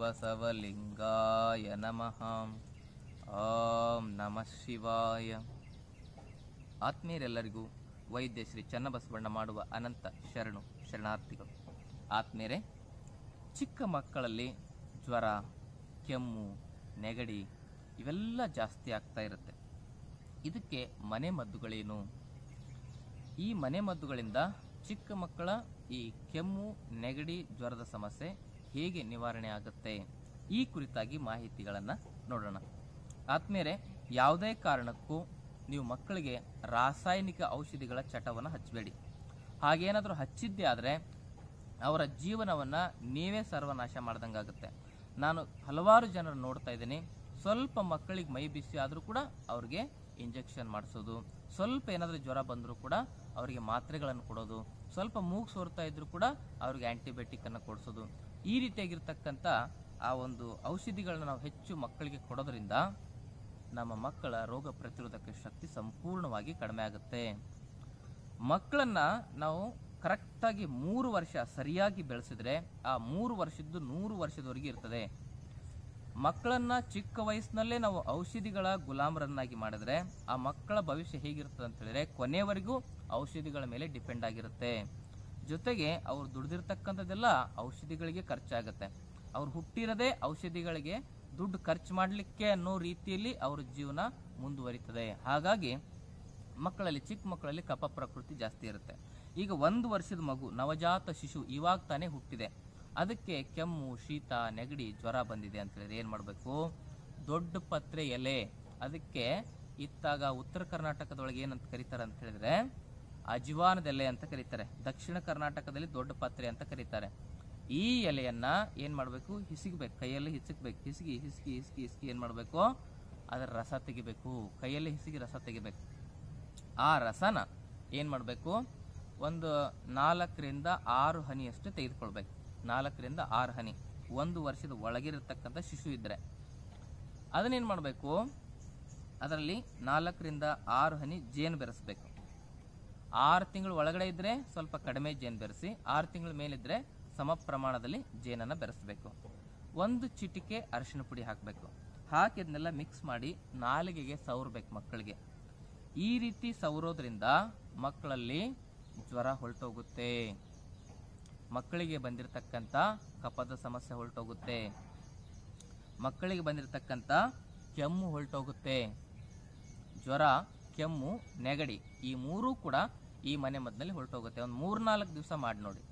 ಬಸವಲಿಂಗಾಯ ನಮಃ ಓಂ ನಮಃ ಶಿವಾಯ ಆತ್ಮೀಯರೆಲ್ಲರಿಗೂ ವೈದ್ಯ ಶ್ರೀ ಚನ್ನಬಸವಣ್ಣ ಮಾಡುವ ಅನಂತ ಶರಣು ಶರಣಾರ್ಥಿಗಳು ಆತ್ಮೀಯರೇ ಚಿಕ್ಕ ಮಕ್ಕಳಲ್ಲಿ ಜ್ವರ ಕೆಮ್ಮು ನೆಗಡಿ ಇವೆಲ್ಲ ಜಾಸ್ತಿ ಆಗ್ತಾ ಇರುತ್ತೆ ಇದಕ್ಕೆ ಮನೆ ಮದ್ದುಗಳೇನು ಈ ಮನೆ ಮದ್ದುಗಳಿಂದ ಚಿಕ್ಕ ಮಕ್ಕಳ ಈ ಕೆಮ್ಮು ನೆಗಡಿ ಜ್ವರದ ಸಮಸ್ಯೆ ಹೇಗೆ ನಿವಾರಣೆ ಆಗುತ್ತೆ ಈ ಕುರಿತಾಗಿ ಮಾಹಿತಿಗಳನ್ನು ನೋಡೋಣ ಆತ್ಮೀಯರೇ ಯಾವುದೇ ಕಾರಣಕ್ಕೂ ನೀವು ಮಕ್ಕಳಿಗೆ ರಾಸಾಯನಿಕ ಔಷಧಿಗಳ ಚಟವನ್ನು ಹಚ್ಚಬೇಡಿ ಹಾಗೇನಾದರೂ ಹಚ್ಚಿದ್ದೇ ಆದರೆ ಅವರ ಜೀವನವನ್ನು ನೀವೇ ಸರ್ವನಾಶ ಮಾಡ್ದಂಗಾಗುತ್ತೆ ನಾನು ಹಲವಾರು ಜನರು ನೋಡ್ತಾ ಇದ್ದೀನಿ ಸ್ವಲ್ಪ ಮಕ್ಕಳಿಗೆ ಮೈ ಬಿಸಿ ಆದರೂ ಕೂಡ ಅವ್ರಿಗೆ ಇಂಜೆಕ್ಷನ್ ಮಾಡಿಸೋದು ಸ್ವಲ್ಪ ಏನಾದರೂ ಜ್ವರ ಬಂದರೂ ಕೂಡ ಅವರಿಗೆ ಮಾತ್ರೆಗಳನ್ನು ಕೊಡೋದು ಸ್ವಲ್ಪ ಮೂಗು ಸೋರ್ತಾ ಇದ್ರೂ ಕೂಡ ಅವ್ರಿಗೆ ಆ್ಯಂಟಿಬಯೋಟಿಕ್ ಅನ್ನು ಕೊಡಿಸೋದು ಈ ರೀತಿಯಾಗಿರ್ತಕ್ಕಂಥ ಆ ಒಂದು ಔಷಧಿಗಳನ್ನ ನಾವು ಹೆಚ್ಚು ಮಕ್ಕಳಿಗೆ ಕೊಡೋದ್ರಿಂದ ನಮ್ಮ ಮಕ್ಕಳ ರೋಗ ಪ್ರತಿರೋಧಕ ಶಕ್ತಿ ಸಂಪೂರ್ಣವಾಗಿ ಕಡಿಮೆ ಆಗುತ್ತೆ ಮಕ್ಕಳನ್ನ ನಾವು ಕರೆಕ್ಟಾಗಿ ಮೂರು ವರ್ಷ ಸರಿಯಾಗಿ ಬೆಳೆಸಿದ್ರೆ ಆ ಮೂರು ವರ್ಷದ್ದು ನೂರು ವರ್ಷದವರೆಗೆ ಇರ್ತದೆ ಮಕ್ಕಳನ್ನ ಚಿಕ್ಕ ವಯಸ್ಸಿನಲ್ಲೇ ನಾವು ಔಷಧಿಗಳ ಗುಲಾಮರನ್ನಾಗಿ ಮಾಡಿದ್ರೆ ಆ ಮಕ್ಕಳ ಭವಿಷ್ಯ ಹೇಗಿರ್ತದೆ ಅಂತ ಹೇಳಿದ್ರೆ ಕೊನೆಯವರೆಗೂ ಔಷಧಿಗಳ ಮೇಲೆ ಡಿಪೆಂಡ್ ಆಗಿರುತ್ತೆ ಜೊತೆಗೆ ಅವ್ರು ದುಡ್ದಿರ್ತಕ್ಕಂಥದ್ದೆಲ್ಲ ಔಷಧಿಗಳಿಗೆ ಖರ್ಚಾಗುತ್ತೆ ಅವ್ರು ಹುಟ್ಟಿರದೇ ಔಷಧಿಗಳಿಗೆ ದುಡ್ಡು ಖರ್ಚು ಮಾಡಲಿಕ್ಕೆ ಅನ್ನೋ ರೀತಿಯಲ್ಲಿ ಅವ್ರ ಜೀವನ ಮುಂದುವರಿತದೆ ಹಾಗಾಗಿ ಮಕ್ಕಳಲ್ಲಿ ಚಿಕ್ಕ ಮಕ್ಕಳಲ್ಲಿ ಕಪ ಪ್ರಕೃತಿ ಜಾಸ್ತಿ ಇರುತ್ತೆ ಈಗ ಒಂದು ವರ್ಷದ ಮಗು ನವಜಾತ ಶಿಶು ಇವಾಗ ತಾನೇ ಹುಟ್ಟಿದೆ ಅದಕ್ಕೆ ಕೆಮ್ಮು ಶೀತ ನೆಗಡಿ ಜ್ವರ ಬಂದಿದೆ ಅಂತ ಹೇಳಿದ್ರೆ ಏನು ಮಾಡಬೇಕು ದೊಡ್ಡ ಪತ್ರೆ ಎಲೆ ಅದಕ್ಕೆ ಇತ್ತಾಗ ಉತ್ತರ ಕರ್ನಾಟಕದೊಳಗೆ ಏನಂತ ಕರೀತಾರೆ ಅಂತ ಹೇಳಿದ್ರೆ ಅಜ್ವಾನದ ಎಲೆ ಅಂತ ಕರೀತಾರೆ ದಕ್ಷಿಣ ಕರ್ನಾಟಕದಲ್ಲಿ ದೊಡ್ಡ ಪತ್ರೆ ಅಂತ ಕರೀತಾರೆ ಈ ಎಲೆಯನ್ನ ಏನ್ ಮಾಡಬೇಕು ಹಿಸಿಗ್ಬೇಕು ಕೈಯಲ್ಲಿ ಹಿಸಕ್ಬೇಕು ಹಿಸಿಗಿ ಹಿಸಿಗಿ ಹಿಸಿಗಿ ಹಿಸಿಗಿ ಏನ್ ಮಾಡಬೇಕು ಅದರ ರಸ ತೆಗಿಬೇಕು ಕೈಯಲ್ಲಿ ಹಿಸಿಗಿ ರಸ ತೆಗಿಬೇಕು ಆ ರಸನ ಏನು ಮಾಡಬೇಕು ಒಂದು ನಾಲ್ಕರಿಂದ ಆರು ಹನಿಯಷ್ಟು ತೆಗೆದುಕೊಳ್ಬೇಕು ನಾಲ್ಕರಿಂದ ಆರು ಹನಿ ಒಂದು ವರ್ಷದ ಒಳಗಿರತಕ್ಕಂಥ ಶಿಶು ಇದ್ದರೆ ಅದನ್ನೇನು ಮಾಡಬೇಕು ಅದರಲ್ಲಿ ನಾಲ್ಕರಿಂದ ಆರು ಹನಿ ಜೇನು ಬೆರೆಸ್ಬೇಕು ಆರು ತಿಂಗಳು ಒಳಗಡೆ ಇದ್ದರೆ ಸ್ವಲ್ಪ ಕಡಿಮೆ ಜೇನು ಬೆರೆಸಿ ಆರು ತಿಂಗಳ ಮೇಲಿದ್ದರೆ ಸಮ ಪ್ರಮಾಣದಲ್ಲಿ ಜೇನನ್ನು ಬೆರೆಸಬೇಕು ಒಂದು ಚಿಟಿಕೆ ಅರಿಶಿಣ ಪುಡಿ ಹಾಕಬೇಕು ಹಾಕಿ ಅದನ್ನೆಲ್ಲ ಮಿಕ್ಸ್ ಮಾಡಿ ನಾಲಿಗೆಗೆ ಸವರ್ಬೇಕು ಮಕ್ಕಳಿಗೆ ಈ ರೀತಿ ಸವರೋದ್ರಿಂದ ಮಕ್ಕಳಲ್ಲಿ ಜ್ವರ ಹೊರಟೋಗುತ್ತೆ ಮಕ್ಕಳಿಗೆ ಬಂದಿರತಕ್ಕಂಥ ಕಫದ ಸಮಸ್ಯೆ ಹೊರಟೋಗುತ್ತೆ ಮಕ್ಕಳಿಗೆ ಬಂದಿರತಕ್ಕಂಥ ಕೆಮ್ಮು ಹೊರಟೋಗುತ್ತೆ ಜ್ವರ ಕೆಮ್ಮು ನೆಗಡಿ ಈ ಮೂರೂ ಕೂಡ ಈ ಮನೆ ಮದ್ದಲ್ಲಿ ಹೊರಟೋಗುತ್ತೆ ಒಂದು ಮೂರ್ನಾಲ್ಕು ದಿವಸ ಮಾಡಿ ನೋಡಿ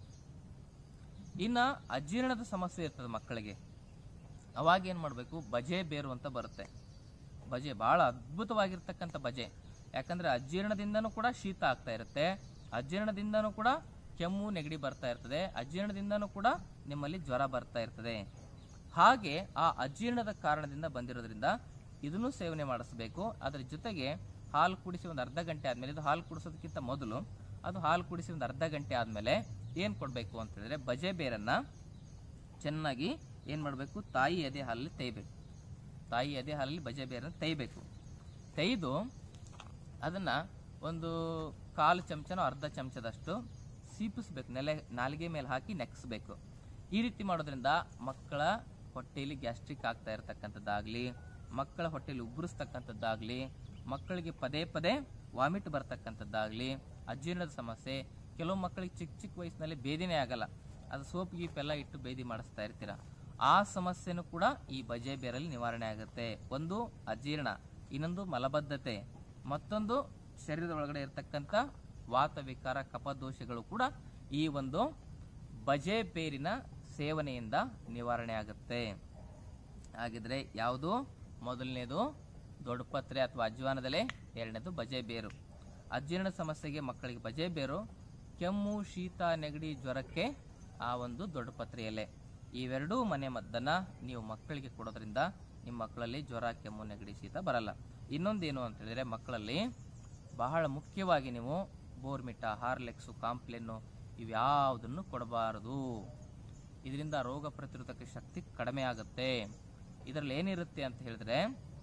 ಇನ್ನ ಅಜೀರ್ಣದ ಸಮಸ್ಯೆ ಇರ್ತದೆ ಮಕ್ಕಳಿಗೆ ಅವಾಗ ಏನು ಮಾಡಬೇಕು ಬಜೆ ಬೇರು ಅಂತ ಬರುತ್ತೆ ಬಜೆ ಭಾಳ ಅದ್ಭುತವಾಗಿರ್ತಕ್ಕಂಥ ಬಜೆ ಯಾಕಂದ್ರೆ ಅಜೀರ್ಣದಿಂದನೂ ಕೂಡ ಶೀತ ಆಗ್ತಾ ಇರುತ್ತೆ ಅಜೀರ್ಣದಿಂದನೂ ಕೂಡ ಕೆಮ್ಮು ನೆಗಡಿ ಬರ್ತಾ ಇರ್ತದೆ ಅಜೀರ್ಣದಿಂದನೂ ಕೂಡ ನಿಮ್ಮಲ್ಲಿ ಜ್ವರ ಬರ್ತಾ ಇರ್ತದೆ ಹಾಗೆ ಆ ಅಜೀರ್ಣದ ಕಾರಣದಿಂದ ಬಂದಿರೋದ್ರಿಂದ ಇದನ್ನು ಸೇವನೆ ಮಾಡಿಸ್ಬೇಕು ಅದರ ಜೊತೆಗೆ ಹಾಲು ಕುಡಿಸಿ ಒಂದು ಅರ್ಧ ಗಂಟೆ ಆದಮೇಲೆ ಇದು ಹಾಲು ಕುಡಿಸೋದಕ್ಕಿಂತ ಮೊದಲು ಅದು ಹಾಲು ಕುಡಿಸಿ ಒಂದು ಅರ್ಧ ಗಂಟೆ ಆದಮೇಲೆ ಏನು ಕೊಡಬೇಕು ಅಂತ ಹೇಳಿದ್ರೆ ಬಜೆ ಬೇರನ್ನು ಚೆನ್ನಾಗಿ ಏನು ಮಾಡಬೇಕು ತಾಯಿ ಎದೆ ಹಾಲಲ್ಲಿ ತೇಯ್ಬೇಕು ತಾಯಿ ಎದೆ ಹಾಲಲ್ಲಿ ಬಜೆ ಬೇರನ್ನು ತೇಯ್ಬೇಕು ತೈದು ಅದನ್ನು ಒಂದು ಕಾಲು ಚಮಚನೋ ಅರ್ಧ ಚಮಚದಷ್ಟು ಸೀಪಿಸ್ಬೇಕು ನೆಲೆ ನಾಲಿಗೆ ಮೇಲೆ ಹಾಕಿ ನೆಕ್ಸ್ಬೇಕು ಈ ರೀತಿ ಮಾಡೋದ್ರಿಂದ ಮಕ್ಕಳ ಹೊಟ್ಟೆಯಲ್ಲಿ ಗ್ಯಾಸ್ಟ್ರಿಕ್ ಆಗ್ತಾ ಇರತಕ್ಕಂಥದ್ದಾಗಲಿ ಮಕ್ಕಳ ಹೊಟ್ಟೆಯಲ್ಲಿ ಉಬ್ಬರಿಸ್ತಕ್ಕಂಥದ್ದಾಗಲಿ ಮಕ್ಕಳಿಗೆ ಪದೇ ಪದೇ ವಾಮಿಟ್ ಬರ್ತಕ್ಕಂಥದ್ದಾಗಲಿ ಅಜೀರ್ಣದ ಸಮಸ್ಯೆ ಕೆಲವು ಮಕ್ಕಳಿಗೆ ಚಿಕ್ಕ ಚಿಕ್ಕ ವಯಸ್ಸಿನಲ್ಲಿ ಬೇದಿನೇ ಆಗಲ್ಲ ಅದು ಸೋಪ್ ಗೀಪ್ ಎಲ್ಲ ಇಟ್ಟು ಬೇದಿ ಮಾಡಿಸ್ತಾ ಇರ್ತೀರ ಆ ಸಮಸ್ಯೆನೂ ಕೂಡ ಈ ಬಜೆ ಬೇರಲ್ಲಿ ನಿವಾರಣೆ ಆಗುತ್ತೆ ಒಂದು ಅಜೀರ್ಣ ಇನ್ನೊಂದು ಮಲಬದ್ಧತೆ ಮತ್ತೊಂದು ಶರೀರದ ಒಳಗಡೆ ಇರತಕ್ಕಂಥ ವಾತವಿಕಾರ ಕಫದೋಷಗಳು ಕೂಡ ಈ ಒಂದು ಬಜೆ ಬೇರಿನ ಸೇವನೆಯಿಂದ ನಿವಾರಣೆ ಆಗುತ್ತೆ ಹಾಗಿದ್ರೆ ಯಾವುದು ಮೊದಲನೇದು ದೊಡ್ಡ ಪತ್ರೆ ಅಥವಾ ಅಜ್ವಾನದೆಲೆ ಎರಡನೇದು ಬಜೆ ಬೇರು ಅಜೀರ್ಣ ಸಮಸ್ಯೆಗೆ ಮಕ್ಕಳಿಗೆ ಬಜೆ ಬೇರು ಕೆಮ್ಮು ಶೀತ ನೆಗಡಿ ಜ್ವರಕ್ಕೆ ಆ ಒಂದು ದೊಡ್ಡ ಪತ್ರೆ ಎಲೆ ಇವೆರಡೂ ಮನೆ ಮದ್ದನ್ನು ನೀವು ಮಕ್ಕಳಿಗೆ ಕೊಡೋದ್ರಿಂದ ನಿಮ್ಮ ಮಕ್ಕಳಲ್ಲಿ ಜ್ವರ ಕೆಮ್ಮು ನೆಗಡಿ ಶೀತ ಬರಲ್ಲ ಇನ್ನೊಂದೇನು ಅಂತ ಹೇಳಿದ್ರೆ ಮಕ್ಕಳಲ್ಲಿ ಬಹಳ ಮುಖ್ಯವಾಗಿ ನೀವು ಬೋರ್ಮಿಟ ಹಾರ್ಲೆಕ್ಸು ಕಾಂಪ್ಲೆನ್ನು ಇವ್ಯಾವುದನ್ನು ಕೊಡಬಾರದು ಇದರಿಂದ ರೋಗ ಪ್ರತಿರೋಧಕ ಶಕ್ತಿ ಕಡಿಮೆ ಆಗುತ್ತೆ ಇದರಲ್ಲಿ ಏನಿರುತ್ತೆ ಅಂತ ಹೇಳಿದ್ರೆ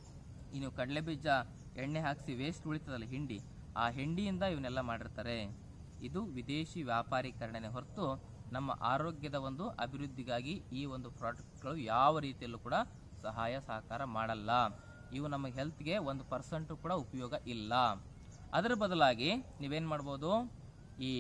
ಈ ನೀವು ಕಡಲೆ ಬೀಜ ಎಣ್ಣೆ ಹಾಕಿಸಿ ವೇಸ್ಟ್ ಉಳಿತದಲ್ಲ ಹಿಂಡಿ ಆ ಹಿಂಡಿಯಿಂದ ಇವನ್ನೆಲ್ಲ ಮಾಡಿರ್ತಾರೆ ಇದು ವಿದೇಶಿ ವ್ಯಾಪಾರೀಕರಣನೇ ಹೊರತು ನಮ್ಮ ಆರೋಗ್ಯದ ಒಂದು ಅಭಿವೃದ್ಧಿಗಾಗಿ ಈ ಒಂದು ಪ್ರಾಡಕ್ಟ್ಗಳು ಯಾವ ರೀತಿಯಲ್ಲೂ ಕೂಡ ಸಹಾಯ ಸಹಕಾರ ಮಾಡಲ್ಲ ಇವು ನಮ್ಮ ಹೆಲ್ತ್ಗೆ ಒಂದು ಪರ್ಸೆಂಟು ಕೂಡ ಉಪಯೋಗ ಇಲ್ಲ ಅದರ ಬದಲಾಗಿ ನೀವೇನು ಮಾಡ್ಬೋದು ಈ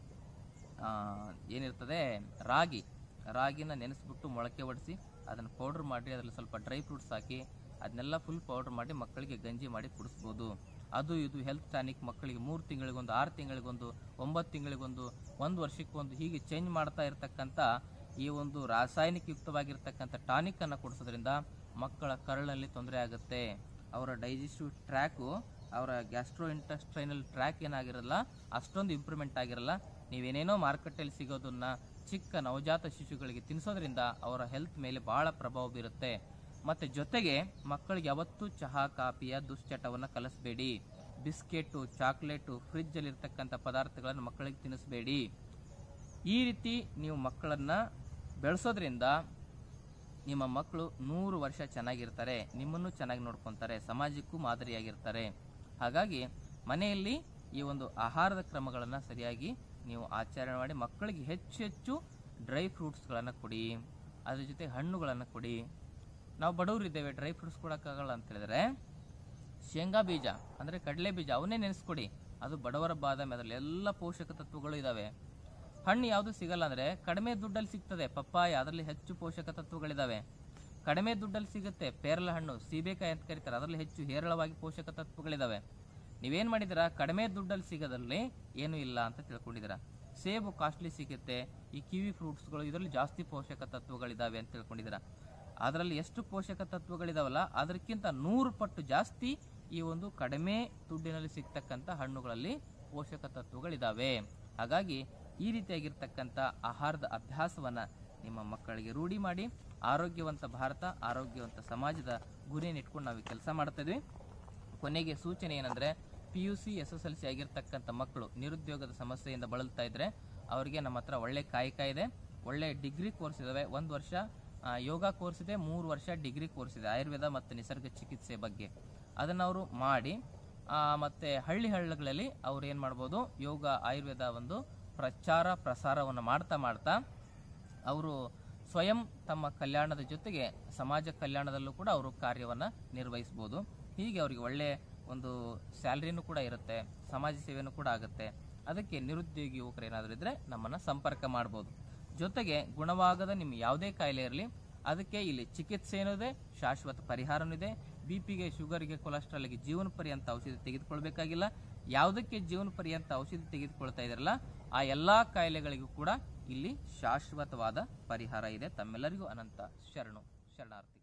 ಆ, ಏನಿರ್ತದೆ ರಾಗಿ ರಾಗಿನ ನೆನೆಸ್ಬಿಟ್ಟು ಮೊಳಕೆ ಒಡಿಸಿ ಅದನ್ನು ಪೌಡ್ರ್ ಮಾಡಿ ಅದರಲ್ಲಿ ಸ್ವಲ್ಪ ಡ್ರೈ ಫ್ರೂಟ್ಸ್ ಹಾಕಿ ಅದನ್ನೆಲ್ಲ ಫುಲ್ ಪೌಡ್ರ್ ಮಾಡಿ ಮಕ್ಕಳಿಗೆ ಗಂಜಿ ಮಾಡಿ ಕುಡಿಸ್ಬೋದು ಅದು ಇದು ಹೆಲ್ತ್ ಟಾನಿಕ್ ಮಕ್ಕಳಿಗೆ ಮೂರು ತಿಂಗಳಿಗೊಂದು ಆರು ತಿಂಗಳಿಗೊಂದು ಒಂಬತ್ತು ತಿಂಗಳಿಗೊಂದು ಒಂದು ವರ್ಷಕ್ಕೊಂದು ಹೀಗೆ ಚೇಂಜ್ ಮಾಡ್ತಾ ಇರತಕ್ಕಂಥ ಈ ಒಂದು ರಾಸಾಯನಿಕ ಯುಕ್ತವಾಗಿರ್ತಕ್ಕಂಥ ಟಾನಿಕನ್ನು ಕುಡಿಸೋದ್ರಿಂದ ಮಕ್ಕಳ ಕರಳಲ್ಲಿ ತೊಂದರೆ ಆಗುತ್ತೆ ಅವರ ಡೈಜೆಸ್ಟಿವ್ ಟ್ರ್ಯಾಕು ಅವರ ಗ್ಯಾಸ್ಟ್ರೋ ಇಂಟಸ್ಟ್ರೈನಲ್ ಟ್ರ್ಯಾಕ್ ಏನಾಗಿರಲ್ಲ ಅಷ್ಟೊಂದು ಇಂಪ್ರೂವ್ಮೆಂಟ್ ಆಗಿರಲ್ಲ ನೀವೇನೇನೋ ಮಾರ್ಕೆಟಲ್ಲಿ ಸಿಗೋದನ್ನ ಚಿಕ್ಕ ನವಜಾತ ಶಿಶುಗಳಿಗೆ ತಿನ್ನಿಸೋದ್ರಿಂದ ಅವರ ಹೆಲ್ತ್ ಮೇಲೆ ಬಹಳ ಪ್ರಭಾವ ಬೀರುತ್ತೆ ಮತ್ತೆ ಜೊತೆಗೆ ಮಕ್ಕಳಿಗೆ ಯಾವತ್ತೂ ಚಹಾ ಕಾಫಿಯ ದುಶ್ಚಟವನ್ನು ಕಲಿಸ್ಬೇಡಿ ಬಿಸ್ಕೆಟು ಚಾಕ್ಲೇಟು ಫ್ರಿಜ್ಜಲ್ಲಿ ಇರ್ತಕ್ಕಂಥ ಪದಾರ್ಥಗಳನ್ನು ಮಕ್ಕಳಿಗೆ ತಿನ್ನಿಸ್ಬೇಡಿ ಈ ರೀತಿ ನೀವು ಮಕ್ಕಳನ್ನ ಬೆಳೆಸೋದ್ರಿಂದ ನಿಮ್ಮ ಮಕ್ಕಳು ನೂರು ವರ್ಷ ಚೆನ್ನಾಗಿರ್ತಾರೆ ನಿಮ್ಮನ್ನು ಚೆನ್ನಾಗಿ ನೋಡ್ಕೊತಾರೆ ಸಮಾಜಕ್ಕೂ ಮಾದರಿಯಾಗಿರ್ತಾರೆ ಹಾಗಾಗಿ ಮನೆಯಲ್ಲಿ ಈ ಒಂದು ಆಹಾರದ ಕ್ರಮಗಳನ್ನು ಸರಿಯಾಗಿ ನೀವು ಆಚರಣೆ ಮಾಡಿ ಮಕ್ಕಳಿಗೆ ಹೆಚ್ಚು ಹೆಚ್ಚು ಡ್ರೈ ಫ್ರೂಟ್ಸ್ಗಳನ್ನು ಕೊಡಿ ಅದ್ರ ಜೊತೆ ಹಣ್ಣುಗಳನ್ನು ಕೊಡಿ ನಾವು ಬಡವರಿದ್ದೇವೆ ಡ್ರೈ ಫ್ರೂಟ್ಸ್ ಕೊಡೋಕ್ಕಾಗಲ್ಲ ಅಂತ ಹೇಳಿದ್ರೆ ಶೇಂಗಾ ಬೀಜ ಅಂದರೆ ಕಡಲೆ ಬೀಜ ಅವನ್ನೇ ನೆನೆಸ್ಕೊಡಿ ಅದು ಬಡವರ ಬಾದಾಮಿ ಅದರಲ್ಲಿ ಎಲ್ಲ ಪೋಷಕ ತತ್ವಗಳು ಇದಾವೆ ಹಣ್ಣು ಯಾವುದು ಸಿಗಲ್ಲ ಅಂದ್ರೆ ಕಡಿಮೆ ದುಡ್ಡಲ್ಲಿ ಸಿಗ್ತದೆ ಪಪ್ಪಾಯ ಅದರಲ್ಲಿ ಹೆಚ್ಚು ಪೋಷಕ ತತ್ವಗಳಿದಾವೆ ಕಡಿಮೆ ದುಡ್ಡಲ್ಲಿ ಸಿಗುತ್ತೆ ಪೇರಲ ಹಣ್ಣು ಸೀಬೆಕಾಯಿ ಅಂತ ಕರೀತಾರೆ ಅದರಲ್ಲಿ ಹೆಚ್ಚು ಹೇರಳವಾಗಿ ಪೋಷಕ ತತ್ವಗಳಿದಾವೆ ನೀವೇನ್ ಮಾಡಿದಿರಾ ಕಡಿಮೆ ದುಡ್ಡಲ್ಲಿ ಸಿಗೋದ್ರಲ್ಲಿ ಏನೂ ಇಲ್ಲ ಅಂತ ತಿಳ್ಕೊಂಡಿದ್ದೀರಾ ಸೇಬು ಕಾಸ್ಟ್ಲಿ ಸಿಗುತ್ತೆ ಈ ಕಿವಿ ಫ್ರೂಟ್ಸ್ಗಳು ಇದರಲ್ಲಿ ಜಾಸ್ತಿ ಪೋಷಕ ತತ್ವಗಳಿದಾವೆ ಅಂತ ತಿಳ್ಕೊಂಡಿದ್ದೀರಾ ಅದರಲ್ಲಿ ಎಷ್ಟು ಪೋಷಕ ತತ್ವಗಳಿದಾವಲ್ಲ ಅದಕ್ಕಿಂತ ನೂರು ಪಟ್ಟು ಜಾಸ್ತಿ ಈ ಒಂದು ಕಡಿಮೆ ದುಡ್ಡಿನಲ್ಲಿ ಸಿಗ್ತಕ್ಕಂಥ ಹಣ್ಣುಗಳಲ್ಲಿ ಪೋಷಕ ತತ್ವಗಳಿದಾವೆ ಹಾಗಾಗಿ ಈ ರೀತಿಯಾಗಿರ್ತಕ್ಕಂಥ ಆಹಾರದ ಅಭ್ಯಾಸವನ್ನ ನಿಮ್ಮ ಮಕ್ಕಳಿಗೆ ರೂಢಿ ಮಾಡಿ ಆರೋಗ್ಯವಂತ ಭಾರತ ಆರೋಗ್ಯವಂತ ಸಮಾಜದ ಗುರಿಯನ್ನು ಇಟ್ಕೊಂಡು ನಾವು ಕೆಲಸ ಮಾಡ್ತಾ ಇದ್ವಿ ಕೊನೆಗೆ ಸೂಚನೆ ಏನಂದ್ರೆ P U C S S L C ಆಗಿರ್ತಕ್ಕಂಥ ಮಕ್ಕಳು ನಿರುದ್ಯೋಗದ ಸಮಸ್ಯೆಯಿಂದ ಬಳಲ್ತಾ ಇದ್ರೆ ಅವರಿಗೆ ನಮ್ಮ ಹತ್ರ ಒಳ್ಳೆ ಕಾಯಕ ಇದೆ ಒಳ್ಳೆ ಡಿಗ್ರಿ ಕೋರ್ಸ್ ಇದಾವೆ ಒಂದು ವರ್ಷ ಆ, ಯೋಗ ಕೋರ್ಸ್ ಇದೆ ಮೂರು ವರ್ಷ ಡಿಗ್ರಿ ಕೋರ್ಸ್ ಇದೆ ಆಯುರ್ವೇದ ಮತ್ತು ನಿಸರ್ಗ ಚಿಕಿತ್ಸೆ ಬಗ್ಗೆ ಅದನ್ನು ಅವರು ಮಾಡಿ ಆ, ಮತ್ತೆ ಹಳ್ಳಿ ಹಳ್ಳಿಗಳಲ್ಲಿ ಅವ್ರು ಏನು ಮಾಡ್ಬೋದು ಯೋಗ ಆಯುರ್ವೇದ ಒಂದು ಪ್ರಚಾರ ಪ್ರಸಾರವನ್ನು ಮಾಡ್ತಾ ಮಾಡ್ತಾ ಅವರು ಸ್ವಯಂ ತಮ್ಮ ಕಲ್ಯಾಣದ ಜೊತೆಗೆ ಸಮಾಜ ಕಲ್ಯಾಣದಲ್ಲೂ ಕೂಡ ಅವರು ಕಾರ್ಯವನ್ನು ನಿರ್ವಹಿಸ್ಬೋದು ಹೀಗೆ ಅವರಿಗೆ ಒಳ್ಳೆ ಒಂದು ಸ್ಯಾಲ್ರಿನೂ ಕೂಡ ಇರುತ್ತೆ ಸಮಾಜ ಸೇವೆನೂ ಕೂಡ ಆಗುತ್ತೆ ಅದಕ್ಕೆ ನಿರುದ್ಯೋಗಿ ಯುವಕರು ಏನಾದರೂ ಇದ್ರೆ ನಮ್ಮನ್ನು ಸಂಪರ್ಕ ಮಾಡ್ಬೋದು ಜೊತೆಗೆ ಗುಣವಾಗದ ನಿಮ್ಮ ಯಾವುದೇ ಕಾಯಿಲೆ ಇರಲಿ ಅದಕ್ಕೆ ಇಲ್ಲಿ ಚಿಕಿತ್ಸೆನೂ ಇದೆ ಶಾಶ್ವತ ಪರಿಹಾರನೂ ಇದೆ ಬಿ ಪಿಗೆ ಶುಗರ್ಗೆ ಕೊಲೆಸ್ಟ್ರಾಲ್ಗೆ ಜೀವನ ಪರ್ಯಂತ ಔಷಧಿ ತೆಗೆದುಕೊಳ್ಬೇಕಾಗಿಲ್ಲ ಯಾವುದಕ್ಕೆ ಜೀವನ ಪರ್ಯಂತ ಔಷಧಿ ತೆಗೆದುಕೊಳ್ತಾ ಇದಾರಲ್ಲ ಆ ಎಲ್ಲಾ ಕಾಯಿಲೆಗಳಿಗೂ ಕೂಡ ಇಲ್ಲಿ ಶಾಶ್ವತವಾದ ಪರಿಹಾರ ಇದೆ ತಮ್ಮೆಲ್ಲರಿಗೂ ಅನಂತ ಶರಣು ಶರಣಾರ್ಥಿ